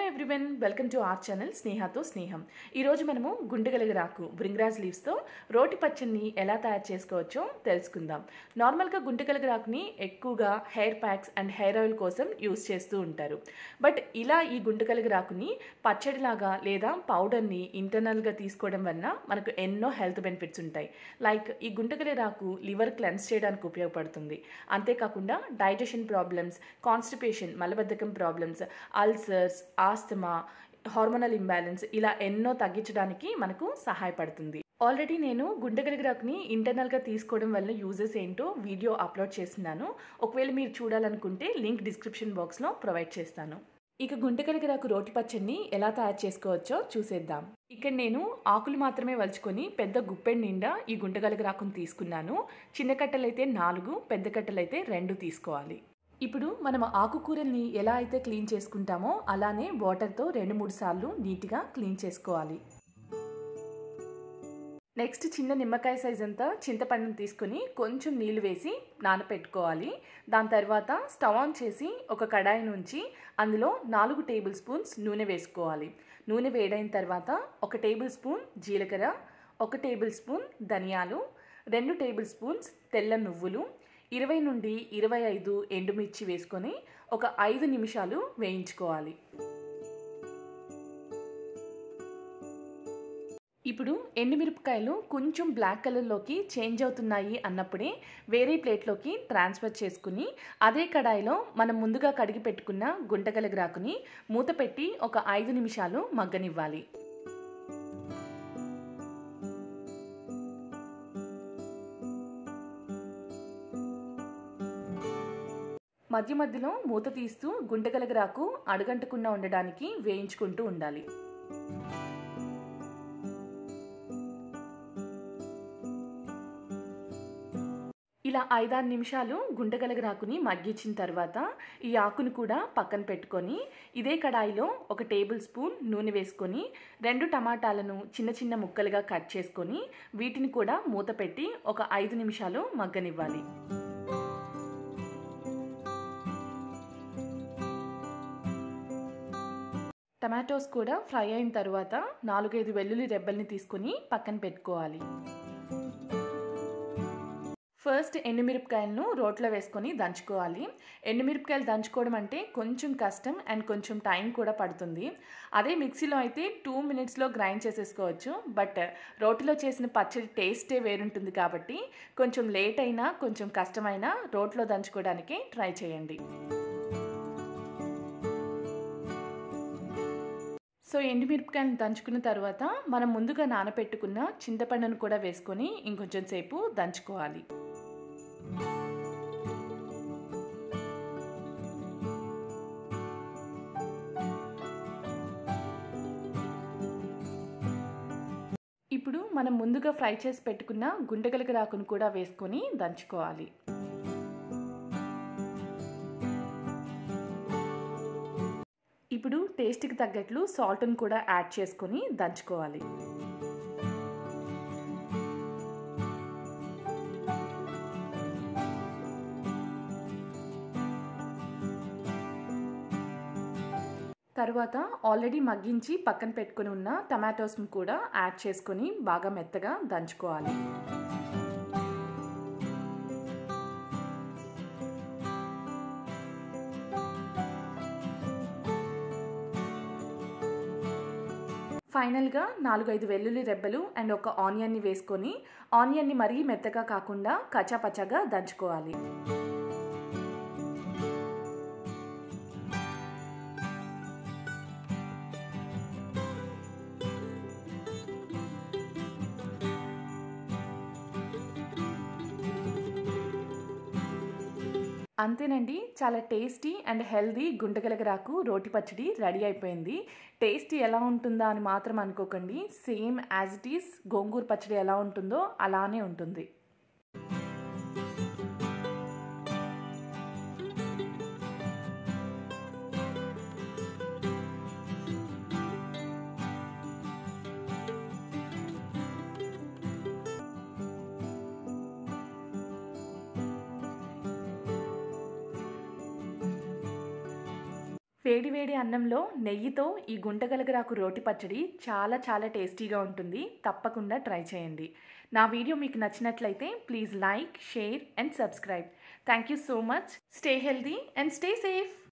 everyone welcome to our channel స్నేహతో స్నేహం ఈరోజు మనము గుంటగలిగరాకు బ్రింగ్రాజ్ లీవ్స్తో రోటి పచ్చడిని ఎలా తయారు చేసుకోవచ్చో తెలుసుకుందాం నార్మల్గా గుంటగలిగరాకుని ఎక్కువగా hair packs and hair oil కోసం యూస్ చేస్తూ ఉంటారు బట్ ఇలా ఈ గుంటగలిగరాకుని పచ్చడిలాగా లేదా పౌడర్ని ఇంటర్నల్గా తీసుకోవడం వలన మనకు ఎన్నో హెల్త్ బెనిఫిట్స్ ఉంటాయి లైక్ ఈ గుంటగలిరాకు లివర్ క్లెన్స్ చేయడానికి ఉపయోగపడుతుంది అంతేకాకుండా డైజెషన్ ప్రాబ్లమ్స్ కాన్స్టిపేషన్ మలబద్ధకం problems ulcers asthma hormonal imbalance ఇలా ఎన్నో తగ్గించడానికి మనకు సహాయపడుతుంది ఆల్రెడీ నేను గుండెగలిగరాకుని ఇంటర్నల్గా తీసుకోవడం వల్ల యూజెస్ ఏంటో వీడియో అప్లోడ్ చేస్తున్నాను ఒకవేళ మీరు చూడాలనుకుంటే లింక్ డిస్క్రిప్షన్ బాక్స్లో ప్రొవైడ్ చేస్తాను ఇక గుంటగలిగరాకు రోటి పచ్చడిని ఎలా తయారు చేసుకోవచ్చో చూసేద్దాం ఇక్కడ నేను ఆకులు మాత్రమే వలుచుకొని పెద్ద గుప్పెడి నిండా ఈ గుంటగలిగరాకుని తీసుకున్నాను చిన్న కట్టలైతే నాలుగు పెద్ద కట్టలైతే రెండు తీసుకోవాలి ఇప్పుడు మనం ఆకుకూరల్ని ఎలా అయితే క్లీన్ చేసుకుంటామో అలానే వాటర్తో రెండు మూడు సార్లు నీట్గా క్లీన్ చేసుకోవాలి నెక్స్ట్ చిన్న నిమ్మకాయ సైజ్ అంతా చింతపండుని తీసుకొని కొంచెం నీళ్లు వేసి నానపెట్టుకోవాలి దాని తర్వాత స్టవ్ ఆన్ చేసి ఒక కడాయి నుంచి అందులో నాలుగు టేబుల్ స్పూన్స్ నూనె వేసుకోవాలి నూనె వేడైన తర్వాత ఒక టేబుల్ స్పూన్ జీలకర్ర ఒక టేబుల్ స్పూన్ ధనియాలు రెండు టేబుల్ స్పూన్స్ తెల్ల నువ్వులు ఇరవై నుండి ఇరవై ఐదు ఎండుమిర్చి వేసుకొని ఒక ఐదు నిమిషాలు వేయించుకోవాలి ఇప్పుడు ఎండుమిరపకాయలు కొంచెం బ్లాక్ కలర్లోకి చేంజ్ అవుతున్నాయి అన్నప్పుడే వేరే ప్లేట్లోకి ట్రాన్స్ఫర్ చేసుకుని అదే కడాయిలో మనం ముందుగా కడిగి పెట్టుకున్న గుంటగలగరాకుని మూత పెట్టి ఒక ఐదు నిమిషాలు మగ్గనివ్వాలి మధ్య మధ్యలో మూత తీస్తూ గుంటగలగరాకు అడగంటకుండా ఉండడానికి వేయించుకుంటూ ఉండాలి ఇలా ఐదారు నిమిషాలు గుంటగలగరాకుని మగ్గించిన తర్వాత ఈ ఆకును కూడా పక్కన పెట్టుకొని ఇదే కడాయిలో ఒక టేబుల్ స్పూన్ నూనె వేసుకొని రెండు టమాటాలను చిన్న చిన్న ముక్కలుగా కట్ చేసుకొని వీటిని కూడా మూత పెట్టి ఒక ఐదు నిమిషాలు మగ్గనివ్వాలి టమాటోస్ కూడా ఫ్రై అయిన తర్వాత నాలుగైదు వెల్లుల్లి రెబ్బల్ని తీసుకొని పక్కన పెట్టుకోవాలి ఫస్ట్ ఎండుమిరపకాయలను రోట్లో వేసుకొని దంచుకోవాలి ఎండుమిరపకాయలు దంచుకోవడం అంటే కొంచెం కష్టం అండ్ కొంచెం టైం కూడా పడుతుంది అదే మిక్సీలో అయితే టూ మినిట్స్లో గ్రైండ్ చేసేసుకోవచ్చు బట్ రోటిలో చేసిన పచ్చడి టేస్టే వేరుంటుంది కాబట్టి కొంచెం లేట్ అయినా కొంచెం కష్టమైనా రోట్లో దంచుకోవడానికి ట్రై చేయండి సో ఎండుమిరపకాయలను దంచుకున్న తర్వాత మనం ముందుగా నానపెట్టుకున్న చింతపండును కూడా వేసుకొని ఇంకొంచెం సేపు దంచుకోవాలి ఇప్పుడు మనం ముందుగా ఫ్రై చేసి పెట్టుకున్న గుండెగలగరాకును కూడా వేసుకొని దంచుకోవాలి ఇప్పుడు టేస్ట్కి తగ్గట్లు సాల్ట్ని కూడా యాడ్ చేసుకొని దంచుకోవాలి తర్వాత ఆల్రెడీ మగ్గించి పక్కన పెట్టుకుని ఉన్న టమాటోస్ని కూడా యాడ్ చేసుకొని బాగా మెత్తగా దంచుకోవాలి ఫైనల్గా నాలుగైదు వెల్లుల్లి రెబ్బలు అండ్ ఒక ఆనియన్ని వేసుకొని ఆనియన్ని మరీ మెత్తగా కాకుండా కచాపచాగా దంచుకోవాలి అంతేనండి చాలా టేస్టీ అండ్ హెల్దీ గుంటగలగరాకు రోటి పచ్చడి రెడీ అయిపోయింది టేస్ట్ ఎలా ఉంటుందా అని మాత్రం అనుకోకండి same as it is gongura pachadi ఎలా ఉంటుందో అలానే ఉంటుంది వేడివేడి అన్నంలో నెయ్యితో ఈ గుంటగలగరాకు రోటి పచ్చడి చాలా చాలా టేస్టీగా ఉంటుంది తప్పకుండా ట్రై చేయండి నా వీడియో మీకు నచ్చినట్లయితే please like share and subscribe thank you so much stay healthy and stay safe